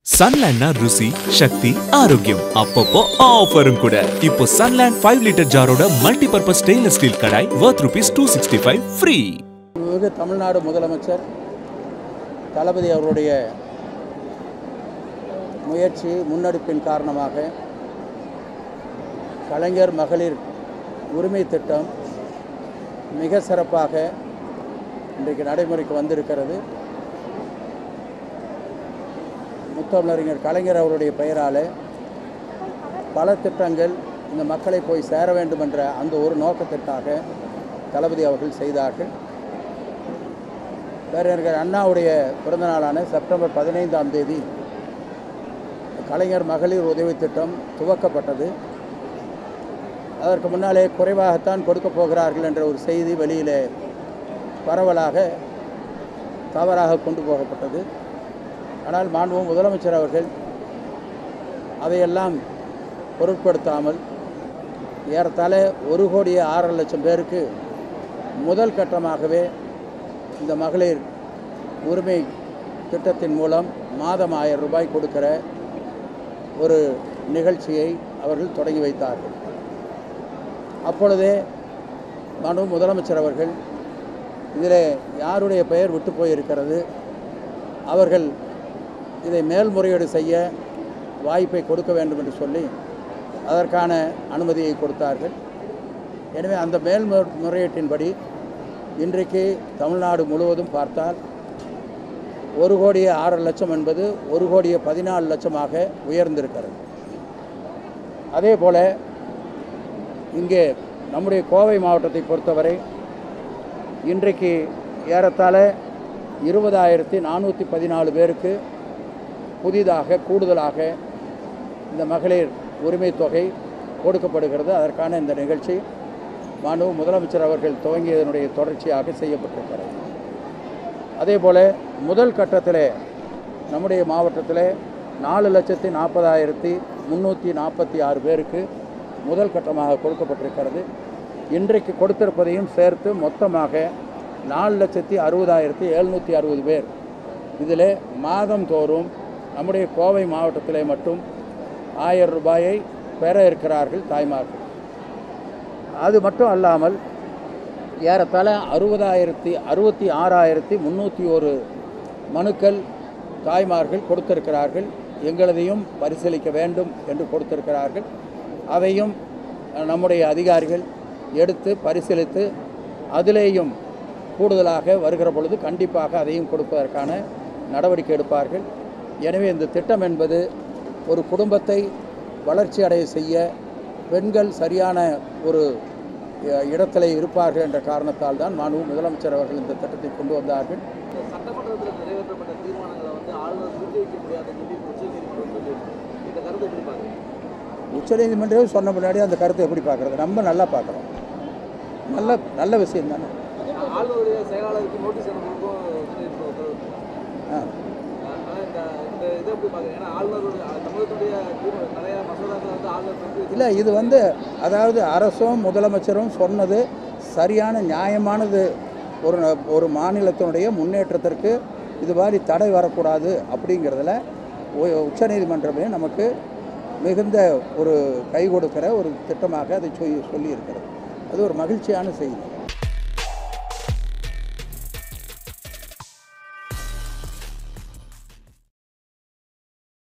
சன்லேண்ட்னா ருசி சக்தி ஆரோக்கியம் அப்பப்போ ஆஃபரும் கூட இப்போ சன்லேண்ட் ஃபைவ் லிட்டர் ஜாரோட multi purpose stainless steel kadai worth rupees two sixty five free மிகு தமிழ்நாடு முதலமைச்சர் தளபதி அவருடைய முயற்சி முன்னெடுப்பின் காரணமாக கலைஞர் மகளிர் உரிமை திட்டம் மிக சிறப்பாக இன்றைக்கு நடைமுறைக்கு வந்திருக்கிறது முத்தமிழறிஞர் கலைஞர் அவருடைய பெயரால் பல திட்டங்கள் இந்த மக்களை போய் சேர வேண்டும் என்ற அந்த ஒரு நோக்கத்திற்காக தளபதி அவர்கள் செய்தார்கள் பேரறிஞர் அண்ணாவுடைய பிறந்த நாளான செப்டம்பர் பதினைந்தாம் தேதி கலைஞர் மகளிர் உதவி திட்டம் துவக்கப்பட்டது அதற்கு முன்னாலே குறைவாகத்தான் கொடுக்கப் போகிறார்கள் என்ற ஒரு செய்தி வெளியிலே பரவலாக தவறாக கொண்டு போகப்பட்டது ஆனால் மாண்பு முதலமைச்சர் அவர்கள் அதையெல்லாம் பொருட்படுத்தாமல் ஏறத்தாழ ஒரு கோடியே ஆறரை லட்சம் பேருக்கு முதல் கட்டமாகவே இந்த மகளிர் உரிமை திட்டத்தின் மூலம் மாதம் ஆயிரம் ரூபாய் கொடுக்கிற ஒரு நிகழ்ச்சியை அவர்கள் தொடங்கி வைத்தார்கள் அப்பொழுதே மனு முதலமைச்சர் அவர்கள் இதில் யாருடைய பெயர் விட்டு போயிருக்கிறது அவர்கள் இதை மேல்முறையீடு செய்ய வாய்ப்பை கொடுக்க வேண்டும் என்று சொல்லி அதற்கான அனுமதியை கொடுத்தார்கள் எனவே அந்த மேல்முறையீட்டின்படி இன்றைக்கு தமிழ்நாடு முழுவதும் பார்த்தால் ஒரு கோடியே ஆறு லட்சம் என்பது ஒரு கோடியே பதினாலு லட்சமாக உயர்ந்திருக்கிறது அதே போல் இங்கே நம்முடைய கோவை மாவட்டத்தை பொறுத்தவரை இன்றைக்கு ஏறத்தாழ இருபதாயிரத்தி நானூற்றி பதினாலு பேருக்கு புதிதாக கூடுதலாக இந்த மகளிர் உரிமை தொகை கொடுக்கப்படுகிறது அதற்கான இந்த நிகழ்ச்சி மனு முதலமைச்சர் அவர்கள் துவங்கியதனுடைய தொடர்ச்சியாக செய்யப்பட்டிருக்கிறது அதே போல் முதல் கட்டத்தில் நம்முடைய மாவட்டத்தில் நாலு லட்சத்தி நாற்பதாயிரத்தி முந்நூற்றி நாற்பத்தி ஆறு பேருக்கு முதல் கட்டமாக கொடுக்கப்பட்டிருக்கிறது இன்றைக்கு கொடுத்திருப்பதையும் சேர்த்து மொத்தமாக நாலு லட்சத்தி அறுபதாயிரத்தி எழுநூற்றி அறுபது பேர் இதில் மாதந்தோறும் நம்முடைய கோவை மாவட்டத்திலே மட்டும் ஆயிரம் ரூபாயை பெற இருக்கிறார்கள் தாய்மார்கள் அது மட்டும் அல்லாமல் ஏறத்தாழ அறுபதாயிரத்தி அறுபத்தி ஆறாயிரத்தி முந்நூற்றி ஒரு மனுக்கள் தாய்மார்கள் கொடுத்திருக்கிறார்கள் எங்களதையும் பரிசீலிக்க வேண்டும் என்று கொடுத்திருக்கிறார்கள் அதையும் நம்முடைய அதிகாரிகள் எடுத்து பரிசீலித்து அதிலேயும் கூடுதலாக வருகிற பொழுது கண்டிப்பாக அதையும் கொடுப்பதற்கான நடவடிக்கை எடுப்பார்கள் எனவே இந்த திட்டம் என்பது ஒரு குடும்பத்தை வளர்ச்சி அடைய செய்ய பெண்கள் சரியான ஒரு அஹ், இடத்திலே இருப்பார்கள் என்ற காரணத்தால் தான் மாண்பு முதலமைச்சர் அவர்கள் இந்த திட்டத்தை கொண்டு வந்தார்கள் சட்டமன்றத்தில் நிறைவேற்றப்பட்ட தீர்மானங்களை வந்து ஆளுநர் நிறுத்தி வைக்க முடியாதுன்னு சொல்லி உச்சநீதிமன்றம் சொல்லியிருக்கு இந்த கருத்தை எப்படி பார்க்குறீங்க உச்சநீதிமன்றம் சொன்ன முன்னாடி அந்த கருத்தை எப்படி பார்க்குறது நம்ம நல்லா பார்க்குறோம் நல்ல நல்ல விஷயம் தானே ஆளுநருடைய செயலாளருக்கு நோட்டீஸ் அனுப்புறதுக்கும் உச்சநீதிமன்றம் உத்தரவு ஆ ஆனால் இந்த இந்த இதை எப்படி பார்க்குறீங்க ஏன்னா ஆளுநருடைய தமிழகத்துடைய தீர்வு நிறைய மசோதாக்களை வந்து ஆளுநர் நிறுத்தி வச்சு இல்லை இது வந்து அதாவது அரசும் முதலமைச்சரும் சொன்னது சரியான நியாயமானது ஒரு ஒரு மாநிலத்தினுடைய முன்னேற்றத்திற்கு இது மாதிரி தடை வரக்கூடாது அப்படிங்கிறதுல உ- உச்சநீதிமன்றமே நமக்கு மிகுந்த ஒரு கை கொடுக்கிற ஒரு திட்டமாக அதை சொல்லி சொல்லியிருக்கிறது அது ஒரு மகிழ்ச்சியான செய்தி